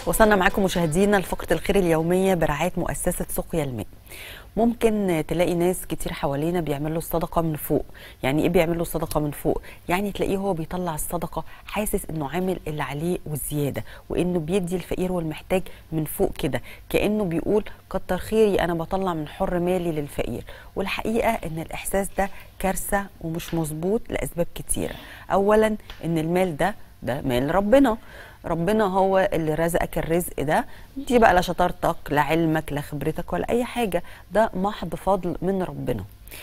وصلنا معاكم مشاهدينا لفقرة الخير اليومية برعاية مؤسسة سقيا الماء ممكن تلاقي ناس كتير حوالينا بيعملوا الصدقة من فوق يعني ايه بيعملوا الصدقة من فوق يعني تلاقيه هو بيطلع الصدقة حاسس انه عامل اللي عليه والزيادة وانه بيدي الفقير والمحتاج من فوق كده كأنه بيقول كتر خيري انا بطلع من حر مالي للفقير والحقيقة ان الاحساس ده كارثة ومش مظبوط لاسباب كتيرة اولا ان المال ده ده مال ربنا ربنا هو اللي رزقك الرزق ده دي بقى لا شطارتك لا علمك لا خبرتك ولا اي حاجه ده محض فضل من ربنا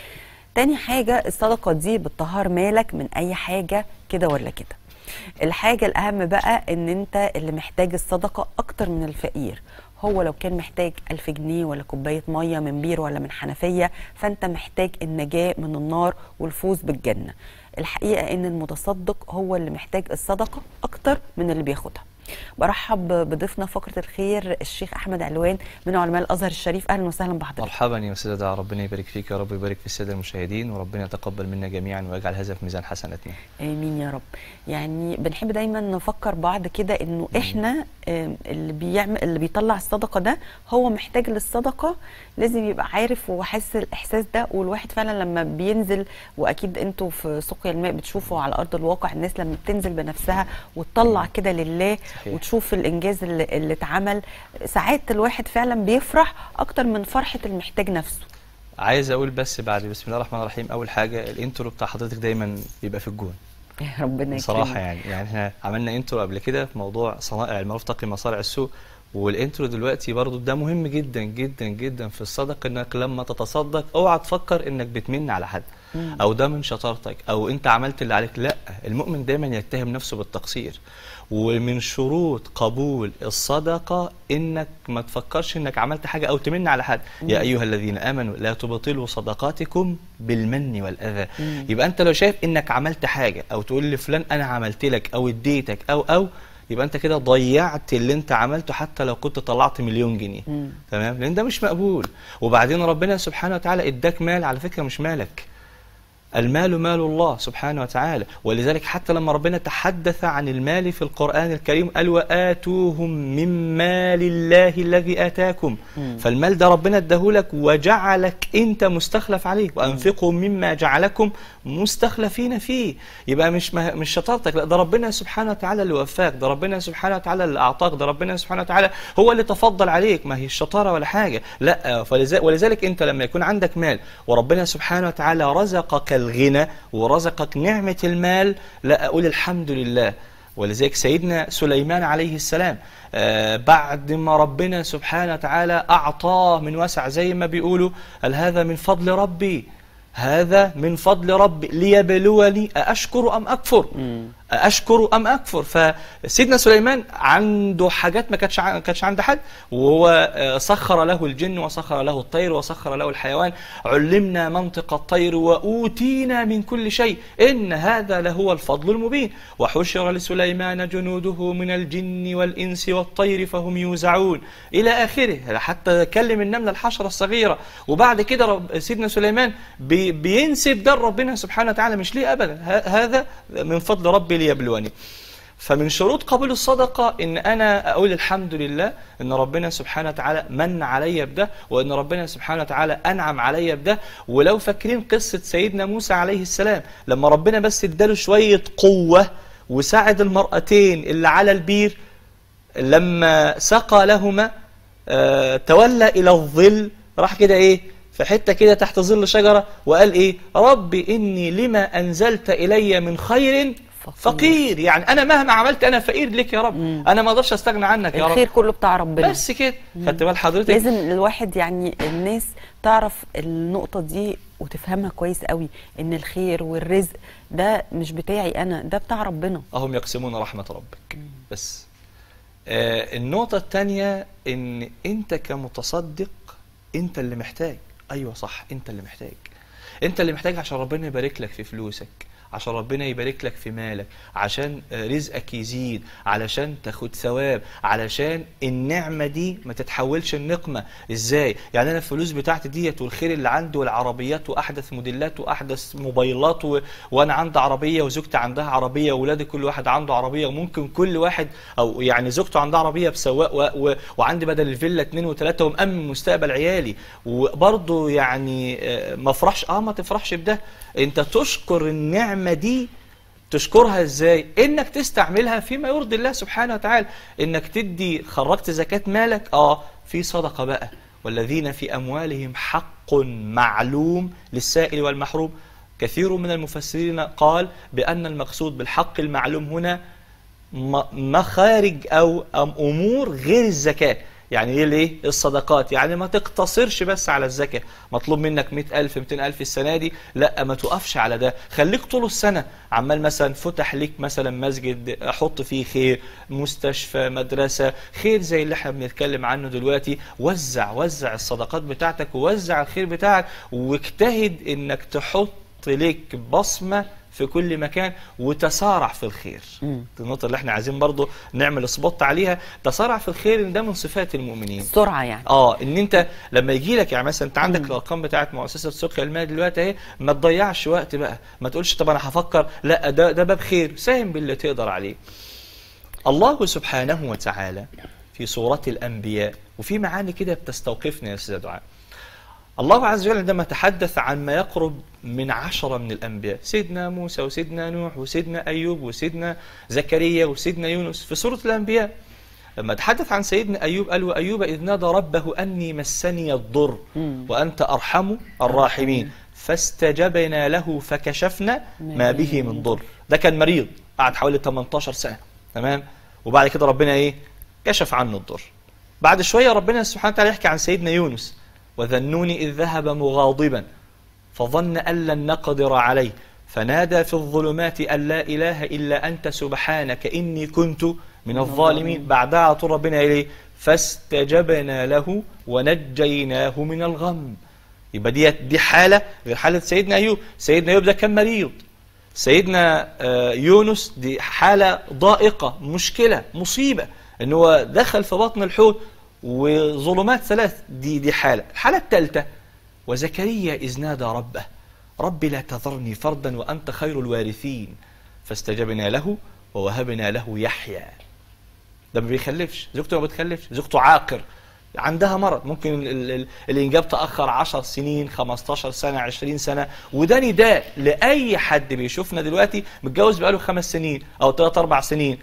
تاني حاجه الصدقه دي بتطهر مالك من اي حاجه كده ولا كده الحاجه الاهم بقى ان انت اللي محتاج الصدقه اكتر من الفقير هو لو كان محتاج ألف جنيه ولا كوباية مية من بير ولا من حنفية فأنت محتاج النجاة من النار والفوز بالجنة الحقيقة أن المتصدق هو اللي محتاج الصدقة أكتر من اللي بياخدها برحب بضيفنا فقرة الخير الشيخ أحمد علوان من علماء الأزهر الشريف أهلا وسهلا بحضرتك مرحبا يا أستاذ دعاء ربنا يبارك فيك يا رب يبارك في السادة المشاهدين وربنا يتقبل منا جميعا ويجعل هذا في ميزان حسناتنا آمين يا رب يعني بنحب دايما نفكر بعض كده إنه إحنا آم، اللي بيعمل اللي بيطلع الصدقة ده هو محتاج للصدقة لازم يبقى عارف وحاسس الإحساس ده والواحد فعلا لما بينزل وأكيد أنتوا في سقيا الماء بتشوفوا على أرض الواقع الناس لما بتنزل بنفسها وتطلع كده لله صحيح. وتشوف الإنجاز اللي, اللي اتعمل ساعات الواحد فعلا بيفرح أكتر من فرحة المحتاج نفسه عايز أقول بس بعد بسم الله الرحمن الرحيم أول حاجة الانترو بتاع حضرتك دايما بيبقى في الجون يا ربنا بصراحة يكرمك. يعني يعني احنا عملنا انترو قبل كده في موضوع صنائع المعروف تقي مصارع السوق والانترو دلوقتي برضو ده مهم جدا جدا جدا في الصدقه انك لما تتصدق اوعى تفكر انك بتمن على حد او ده من شطارتك او انت عملت اللي عليك لا المؤمن دايما يتهم نفسه بالتقصير ومن شروط قبول الصدقه انك ما تفكرش انك عملت حاجه او تمن على حد يا ايها الذين امنوا لا تبطلوا صدقاتكم بالمن والاذى يبقى انت لو شايف انك عملت حاجه او تقول لفلان انا عملت لك او اديتك او او يبقى انت كده ضيعت اللي انت عملته حتى لو كنت طلعت مليون جنيه تمام لان ده مش مقبول وبعدين ربنا سبحانه وتعالى اداك مال على فكره مش مالك المال مال الله سبحانه وتعالى ولذلك حتى لما ربنا تحدث عن المال في القرآن الكريم قال وآتوهم من مال الله الذي آتاكم فالمال ده ربنا اداهولك وجعلك انت مستخلف عليه وأنفقوا مما جعلكم مستخلفين فيه يبقى مش مه- مش شطارتك لا ده ربنا سبحانه وتعالى اللي وفاك ده ربنا سبحانه وتعالى اللي أعطاك ده ربنا سبحانه وتعالى هو اللي تفضل عليك ما هي الشطارة ولا حاجة لا فلذلك ولذلك انت لما يكون عندك مال وربنا سبحانه وتعالى رزقك الغنى ورزقك نعمة المال لا أقول الحمد لله ولذلك سيدنا سليمان عليه السلام آه بعد ما ربنا سبحانه وتعالى أعطاه من وسع زي ما بيقولوا قال هذا من فضل ربي هذا من فضل ربي ليبلوني أأشكر أم أكفر أشكر أم أكفر فسيدنا سليمان عنده حاجات ما كانتش ع- كانتش عند حد وهو آه، سخر له الجن وسخر له الطير وسخر له الحيوان علمنا منطق الطير وأوتينا من كل شيء إن هذا لهو الفضل المبين وحشر لسليمان جنوده من الجن والإنس والطير فهم يوزعون إلى آخره حتى كلم النملة الحشرة الصغيرة وبعد كده رب سيدنا سليمان بي بينسب ده لربنا سبحانه وتعالى مش ليه أبدا ه- هذا من فضل ربي ليبلوني فمن شروط قبول الصدقة إن أنا أقول الحمد لله إن ربنا سبحانه وتعالى من علي بده وإن ربنا سبحانه وتعالى أنعم علي بده ولو فاكرين قصة سيدنا موسى عليه السلام لما ربنا بس اداله شوية قوة وساعد المرأتين اللي على البير لما سقى لهما آه، تولى إلى الظل راح كده إيه في حتة كده تحت ظل شجرة وقال إيه ربي إني لما أنزلت إلي من خير فقير. فقير يعني أنا مهما عملت أنا فقير لك يا رب أنا ما أقدرش أستغنى عنك يا الخير رب كله بتاع ربنا بس كده خدت بال حضرتك لازم الواحد يعني الناس تعرف النقطة دي وتفهمها كويس قوي ان الخير والرزق ده مش بتاعي انا ده بتاع ربنا أهم يقسمون رحمة ربك بس آه النقطة الثانية إن أنت كمتصدق أنت اللي محتاج أيوة صح أنت اللي محتاج أنت اللي محتاج عشان ربنا يبارك لك في فلوسك عشان ربنا يبارك لك في مالك عشان آه، رزقك يزيد علشان تاخد ثواب علشان النعمة دي ما تتحولش النقمة ازاي يعني انا الفلوس بتاعتي ديت والخير اللي عندي والعربيات واحدث موديلات واحدث موبايلات و... وانا عندي عربية وزوجتي عندها عربية واولادي كل واحد عنده عربية وممكن كل واحد او يعني زوجته عندها عربية بسواق و... و... وعندي بدل الفيلا اتنين وتلاتة ومأمن مستقبل عيالي وبرضه يعني آه، ما افرحش اه ما تفرحش بده انت تشكر النعمة دي تشكرها ازاي انك تستعملها فيما يرضي الله سبحانه وتعالى انك تدي خرجت زكاة مالك اه في صدقة بقى والذين في اموالهم حق معلوم للسائل والمحروم كثير من المفسرين قال بان المقصود بالحق المعلوم هنا م- مخارج او أم امور غير الزكاه يعني ايه ليه الصدقات يعني ما تقتصرش بس على الزكاه مطلوب منك 100000 200000 السنه دي لا ما توقفش على ده خليك طول السنه عمال مثلا فتح ليك مثلا مسجد حط فيه خير مستشفى مدرسه خير زي اللي احنا بنتكلم عنه دلوقتي وزع وزع الصدقات بتاعتك ووزع الخير بتاعك واجتهد انك تحط ليك بصمه في كل مكان وتسارع في الخير مم. دي النقطة اللي احنا عايزين برضو نعمل سبوت عليها تسارع في الخير ان ده من صفات المؤمنين السرعه يعني اه ان انت لما يجي لك يعني مثلا انت عندك الارقام بتاعت مؤسسه سوق المال دلوقتي اهي ما تضيعش وقت بقى ما تقولش طب انا هفكر لا ده ده باب خير ساهم باللي تقدر عليه الله سبحانه وتعالى في سورة الأنبياء وفي معاني كده بتستوقفنا يا أستاذ دعاء الله عز وجل عندما تحدث عن ما يقرب من عشرة من الأنبياء سيدنا موسى وسيدنا نوح وسيدنا أيوب وسيدنا زكريا وسيدنا يونس في سورة الأنبياء لما تحدث عن سيدنا أيوب قال وأيوب إذ نادى ربه أني مسني الضر مم. وأنت أرحم الراحمين فاستجبنا له فكشفنا ما به من ضر ده كان مريض قعد حوالي 18 سنة تمام وبعد كده ربنا إيه كشف عنه الضر بعد شوية ربنا سبحانه وتعالى يحكي عن سيدنا يونس وذنوني إذ ذهب مغاضبا فظن أن لن نقدر عليه فنادى في الظلمات أن لا إله إلا أنت سبحانك إني كنت من الظالمين بعدها على طول ربنا إليه فاستجبنا له ونجيناه من الغم يبقى دي دي حالة غير حالة سيدنا أيوب سيدنا أيوب ده كان مريض سيدنا آه، يونس دي حالة ضائقة مشكلة مصيبة ان هو دخل في بطن الحوت وظلمات ثلاث دي دي حالة الحالة الثالثة وزكريا إذ نادى ربه رب لا تذرني فردا وأنت خير الوارثين فاستجبنا له ووهبنا له يحيى ده ما بيخلفش زوجته ما بتخلفش زوجته عاقر عندها مرض ممكن ال- ال- الانجاب تاخر 10 سنين 15 سنه 20 سنه وده نداء لاي حد بيشوفنا دلوقتي متجوز بقاله خمس سنين او ثلاث اربع سنين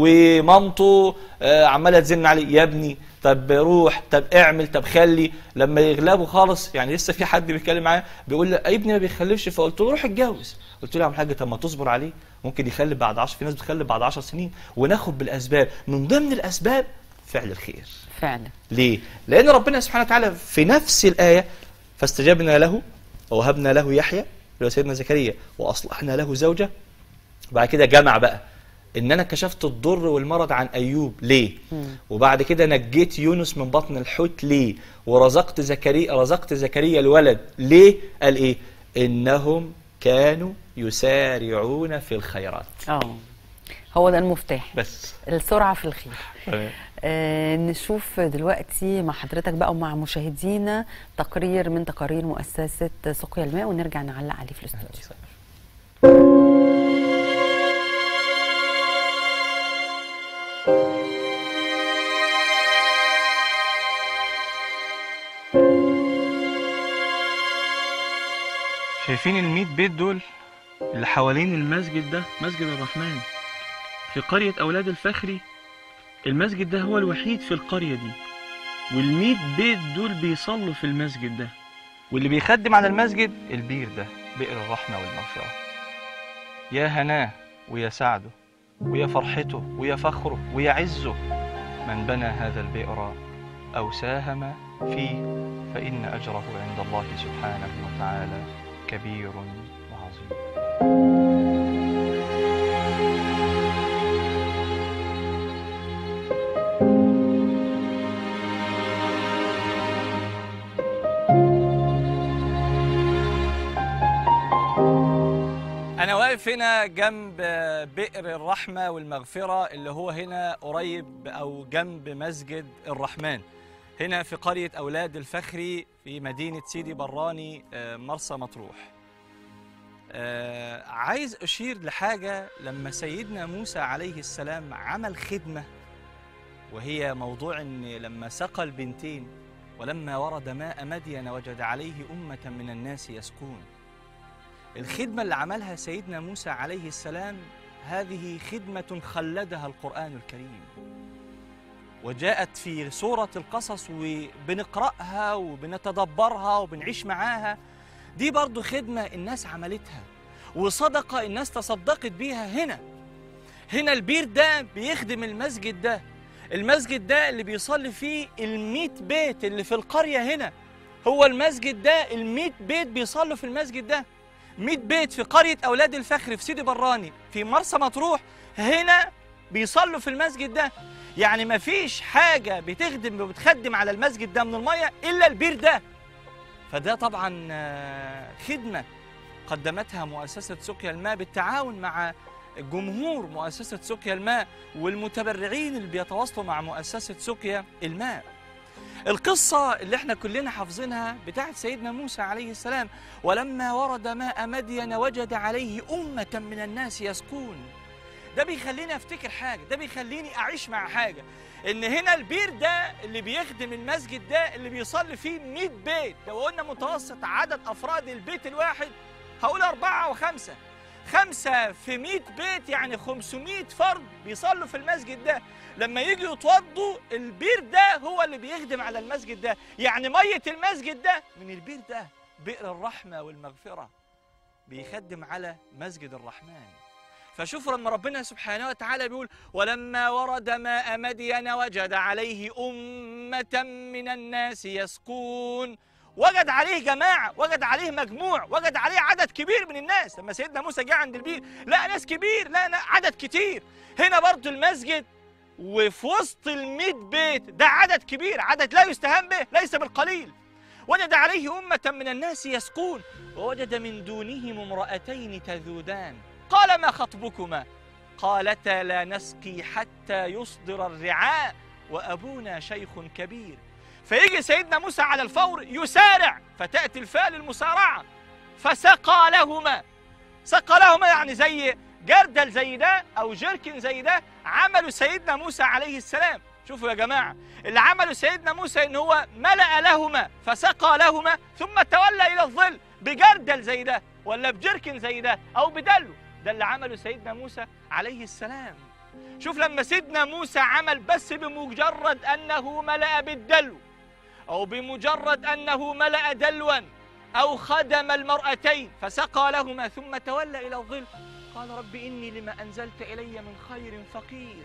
ومامته آه، عماله تزن عليه يا ابني طب روح طب اعمل طب خلي لما يغلبوا خالص يعني لسه في حد بيتكلم معايا بيقول لي ابني ما بيخلفش فقلت له روح اتجوز قلت له يا عم الحاج طب ما تصبر عليه ممكن يخلف بعد 10 في ناس بتخلف بعد 10 سنين وناخد بالاسباب من ضمن الاسباب فعل الخير فعلا ليه؟ لأن ربنا سبحانه وتعالى في نفس الآية فاستجبنا له ووهبنا له يحيى اللي هو سيدنا زكريا وأصلحنا له زوجة بعد كده جمع بقى إن أنا كشفت الضر والمرض عن أيوب ليه؟ وبعد كده نجيت يونس من بطن الحوت ليه؟ ورزقت زكريا رزقت زكريا الولد ليه؟ قال إيه؟ إنهم كانوا يسارعون في الخيرات اه هو ده المفتاح بس السرعه في الخير آه نشوف دلوقتي مع حضرتك بقى ومع مشاهدينا تقرير من تقارير مؤسسة سقيا الماء ونرجع نعلق عليه في الاستوديو شايفين الميت بيت دول اللي حوالين المسجد ده مسجد الرحمن في قرية أولاد الفخري المسجد ده هو الوحيد في القرية دي والميت بيت دول بيصلوا في المسجد ده واللي بيخدم على المسجد البير ده بئر الرحمة والمغفرة يا هناه ويا سعده ويا فرحته ويا فخره ويا عزه من بنى هذا البئر أو ساهم فيه فإن أجره عند الله سبحانه وتعالى كبير وعظيم أنا واقف هنا جنب بئر الرحمة والمغفرة اللي هو هنا قريب أو جنب مسجد الرحمن هنا في قرية أولاد الفخري في مدينة سيدي براني آه، مرسى مطروح آه، عايز أشير لحاجة لما سيدنا موسى عليه السلام عمل خدمة وهي موضوع أن لما سقى البنتين ولما ورد ماء مدين وجد عليه أمة من الناس يسقون الخدمة اللي عملها سيدنا موسى عليه السلام هذه خدمة خلدها القرآن الكريم وجاءت في سورة القصص وبنقرأها وبنتدبرها وبنعيش معاها دي برضو خدمة الناس عملتها وصدقة الناس تصدقت بيها هنا هنا البير ده بيخدم المسجد ده المسجد ده اللي بيصلي فيه الميت بيت اللي في القرية هنا هو المسجد ده الميت بيت بيصلوا في المسجد ده 100 بيت في قرية أولاد الفخر في سيدي براني في مرسى مطروح هنا بيصلوا في المسجد ده يعني ما فيش حاجة بتخدم وبتخدم على المسجد ده من المية إلا البير ده فده طبعا آه، خدمة قدمتها مؤسسة سقيا الماء بالتعاون مع جمهور مؤسسة سقيا الماء والمتبرعين اللي بيتواصلوا مع مؤسسة سقيا الماء القصة اللي احنا كلنا حافظينها بتاعت سيدنا موسى عليه السلام ولما ورد ماء مدين وجد عليه أمة من الناس يسقون ده بيخليني افتكر حاجة ده بيخليني أعيش مع حاجة إن هنا البير ده اللي بيخدم المسجد ده اللي بيصلي فيه 100 بيت لو قلنا متوسط عدد أفراد البيت الواحد هقول أربعة وخمسة خمسة في 100 بيت يعني 500 فرد بيصلوا في المسجد ده لما يجوا يتوضوا البير ده هو اللي بيخدم على المسجد ده يعني مية المسجد ده من البير ده بئر الرحمة والمغفرة بيخدم على مسجد الرحمن فشوف لما ربنا سبحانه وتعالى بيقول ولما ورد ماء مدين وجد عليه أمة من الناس يسقون وجد عليه جماعة وجد عليه مجموع وجد عليه عدد كبير من الناس لما سيدنا موسى جه عند البير لا ناس كبير لا, لا عدد كتير هنا برضو المسجد وفي وسط الميت بيت ده عدد كبير عدد لا يستهان به ليس بالقليل وجد عليه أمة من الناس يسقون ووجد من دونهم امرأتين تذودان قال ما خطبكما قالتا لا نسقي حتى يصدر الرعاء وأبونا شيخ كبير فيجي سيدنا موسى على الفور يسارع فتأتي الفاء للمسارعة فسقى لهما سقى لهما يعني زي جردل زي ده أو جركن زي ده عمله سيدنا موسى عليه السلام شوفوا يا جماعة اللي عمله سيدنا موسى إن هو ملأ لهما فسقى لهما ثم تولى إلى الظل بجردل زي ده ولا بجركن زي ده أو بدلو ده اللي عمله سيدنا موسى عليه السلام شوف لما سيدنا موسى عمل بس بمجرد أنه ملأ بالدلو أو بمجرد أنه ملأ دلوا أو خدم المرأتين فسقى لهما ثم تولى إلى الظل قال رب إني لما أنزلت إلي من خير فقير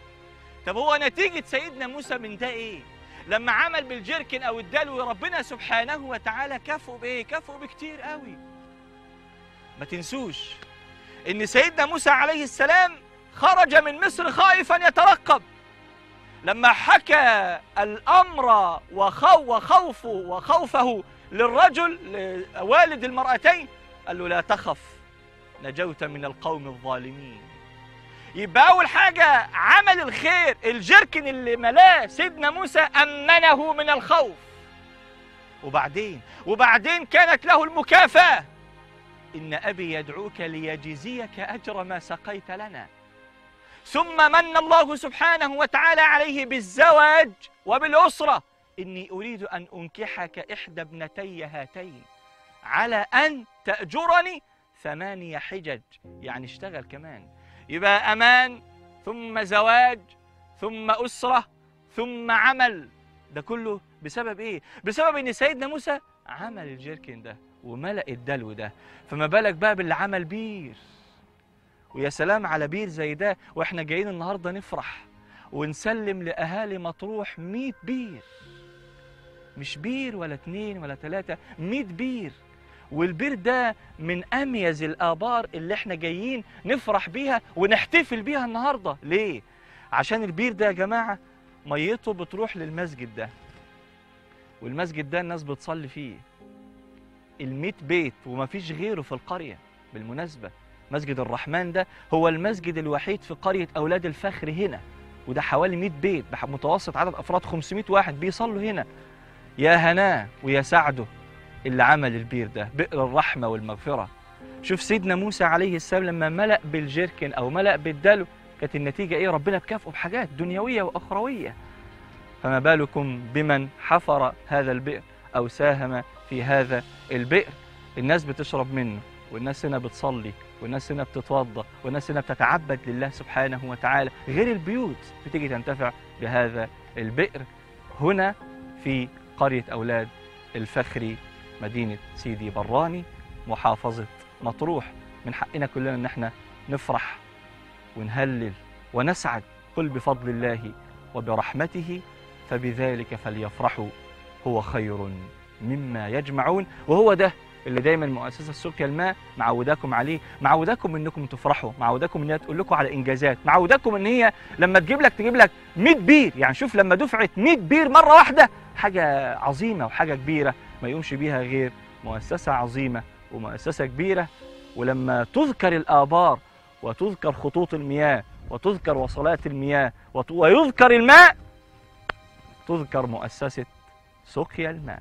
طب هو نتيجة سيدنا موسى من ده إيه؟ لما عمل بالجركن أو الدلو ربنا سبحانه وتعالى كفوا بإيه؟ كفوا بكتير قوي ما تنسوش إن سيدنا موسى عليه السلام خرج من مصر خائفا يترقب لما حكى الأمر وخو وخوفه وخوفه للرجل والد المرأتين قال له لا تخف نجوت من القوم الظالمين يبقى أول حاجة عمل الخير الجركن اللي ملاه سيدنا موسى أمنه من الخوف وبعدين وبعدين كانت له المكافأة إن أبي يدعوك ليجزيك أجر ما سقيت لنا ثم من الله سبحانه وتعالى عليه بالزواج وبالأسرة إني أريد أن أنكحك إحدى ابنتي هاتين على أن تأجرني ثمانية حجج يعني اشتغل كمان يبقى أمان ثم زواج ثم أسرة ثم عمل ده كله بسبب إيه؟ بسبب إن سيدنا موسى عمل الجيركن ده وملأ الدلو ده فما بالك بقى باللي عمل بير ويا سلام على بير زي ده واحنا جايين النهارده نفرح ونسلم لاهالي مطروح 100 بير مش بير ولا اتنين ولا تلاتة 100 بير والبير ده من اميز الابار اللي احنا جايين نفرح بيها ونحتفل بيها النهارده ليه عشان البير ده يا جماعه ميته بتروح للمسجد ده والمسجد ده الناس بتصلي فيه ال100 بيت ومفيش غيره في القريه بالمناسبه مسجد الرحمن ده هو المسجد الوحيد في قرية أولاد الفخر هنا وده حوالي 100 بيت بح- متوسط عدد أفراد 500 واحد بيصلوا هنا يا هناه ويا سعده اللي عمل البير ده بئر الرحمة والمغفرة شوف سيدنا موسى عليه السلام لما ملأ بالجركن أو ملأ بالدلو كانت النتيجة إيه ربنا بكافئه بحاجات دنيوية وأخروية فما بالكم بمن حفر هذا البئر أو ساهم في هذا البئر الناس بتشرب منه والناس هنا بتصلي والناس هنا بتتوضا والناس هنا بتتعبد لله سبحانه وتعالى غير البيوت بتيجي تنتفع بهذا البئر هنا في قرية أولاد الفخري مدينة سيدي براني محافظة مطروح من حقنا كلنا ان احنا نفرح ونهلل ونسعد قل بفضل الله وبرحمته فبذلك فليفرحوا هو خير مما يجمعون وهو ده اللي دايما مؤسسه سقيا الماء معوداكم عليه معوداكم انكم تفرحوا معوداكم ان هي تقول لكم على انجازات معوداكم ان هي لما تجيب لك تجيب لك 100 بير يعني شوف لما دفعت 100 بير مره واحده حاجه عظيمه وحاجه كبيره ما يقومش بيها غير مؤسسه عظيمه ومؤسسه كبيره ولما تذكر الآبار وتذكر خطوط المياه وتذكر وصلات المياه وت- ويذكر الماء تذكر مؤسسة سقيا الماء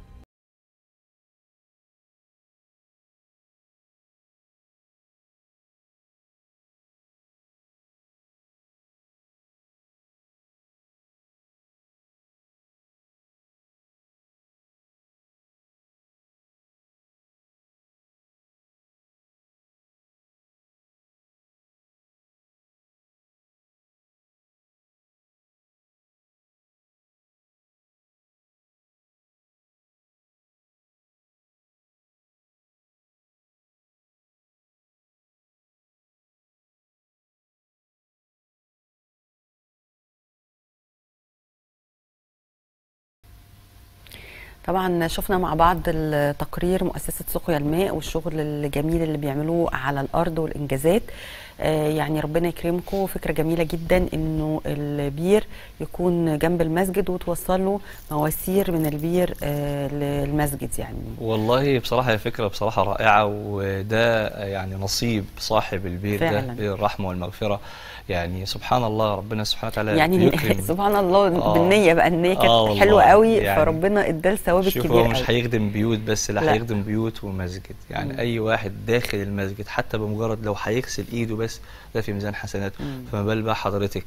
طبعا شفنا مع بعض التقرير مؤسسة سقيا الماء والشغل الجميل اللي بيعملوه على الأرض والإنجازات آه، يعني ربنا يكرمكم فكرة جميلة جدا إنه البير يكون جنب المسجد وتوصل له مواسير من البير آه، للمسجد يعني والله بصراحة هي فكرة بصراحة رائعة وده يعني نصيب صاحب البير ده فعلاً. بير الرحمة والمغفرة يعني سبحان الله ربنا سبحانه وتعالى يعني يكرم سبحان الله آه. بالنية بقى النية آه كانت والله. حلوة قوي يعني فربنا ادى الثواب شوف الكبير هو مش قوي هيخدم بيوت بس لا لا. هيخدم بيوت ومسجد يعني مم. اي واحد داخل المسجد حتى بمجرد لو هيغسل ايده بس ده في ميزان حسناته مم. فما بال بقى حضرتك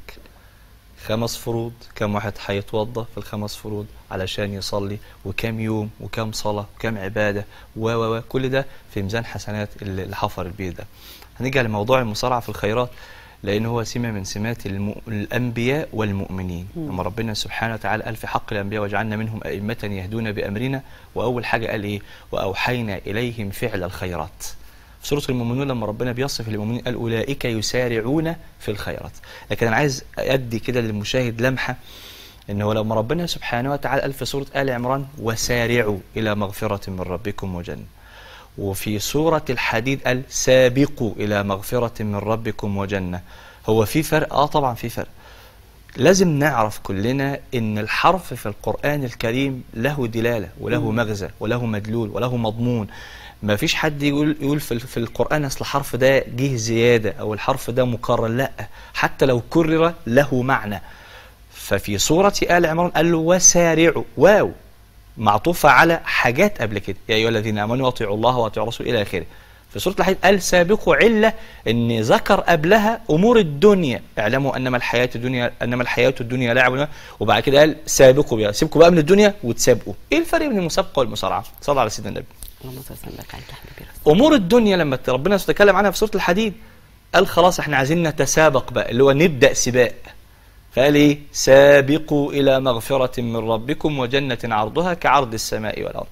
خمس فروض كم واحد هيتوضى في الخمس فروض علشان يصلي وكم يوم وكم صلاة وكم عبادة و و و كل ده في ميزان حسنات اللي اللي حفر البيت ده هنيجي لموضوع المصارعة في الخيرات لأن هو سمة من سمات الم... الأنبياء والمؤمنين مم. لما ربنا سبحانه وتعالى قال في حق الأنبياء وجعلنا منهم أئمة يهدون بأمرنا وأول حاجة قال إيه وأوحينا إليهم فعل الخيرات في سورة المؤمنون لما ربنا بيصف المؤمنين قال أولئك يسارعون في الخيرات لكن أنا عايز أدي كده للمشاهد لمحة إن هو لما ربنا سبحانه وتعالى قال في سورة آل عمران وسارعوا إلى مغفرة من ربكم وجنة وفي سورة الحديد قال سابقوا إلى مغفرة من ربكم وجنة هو في فرق؟ آه طبعا في فرق لازم نعرف كلنا ان الحرف في القرآن الكريم له دلالة وله مم. مغزى وله مدلول وله مضمون ما فيش حد يقول يقول في, في القرآن اصل الحرف ده جه زيادة او الحرف ده مكرر لا حتى لو كرر له معنى ففي سورة آل عمران قال له وسارعوا واو معطوفة على حاجات قبل كده يا أيها الذين آمنوا أطيعوا الله وأطيعوا الرسول إلى آخره في سورة الحديد قال سابقوا علة إن ذكر قبلها أمور الدنيا اعلموا أنما الحياة الدنيا أنما الحياة الدنيا لعب وبعد كده قال سابقوا بها سيبكوا بقى من الدنيا وتسابقوا إيه الفرق بين المسابقة والمصارعة؟ صلى على سيدنا النبي اللهم صل وسلم وبارك عليك يا حبيبي رسول امور الدنيا لما ربنا يتكلم عنها في سوره الحديد قال خلاص احنا عايزين نتسابق بقى اللي هو نبدا سباق فقال ايه سابقوا الى مغفره من ربكم وجنه عرضها كعرض السماء والارض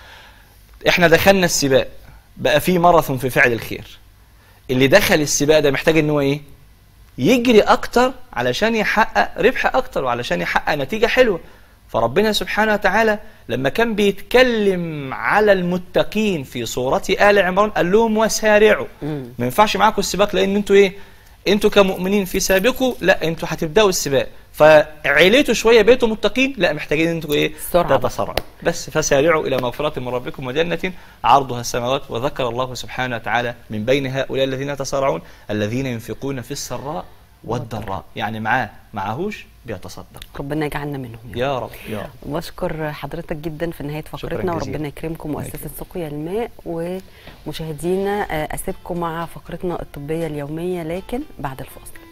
احنا دخلنا السباق بقى في ماراثون في فعل الخير اللي دخل السباق ده محتاج ان هو ايه يجري اكتر علشان يحقق ربح اكتر وعلشان يحقق نتيجه حلوه فربنا سبحانه وتعالى لما كان بيتكلم على المتقين في سورة آل عمران قال لهم وسارعوا مم. ما ينفعش معاكم السباق لان انتوا ايه انتوا كمؤمنين في سابقوا لا انتوا هتبداوا السباق فعيلتوا شويه بقيتوا متقين لا محتاجين انتوا ايه السرعة بقى. تتسرعوا بس فسارعوا الى مغفره من ربكم وجنه عرضها السماوات وذكر الله سبحانه وتعالى من بين هؤلاء الذين يتسارعون الذين ينفقون في السراء والضراء يعني معاه معهوش بيتصدق ربنا يجعلنا منهم يعني. يا رب يا رب بشكر حضرتك جدا في نهايه فقرتنا جزيلا. وربنا يكرمكم الله مؤسسه سقيا الماء ومشاهدينا آه، اسيبكم مع فقرتنا الطبيه اليوميه لكن بعد الفاصل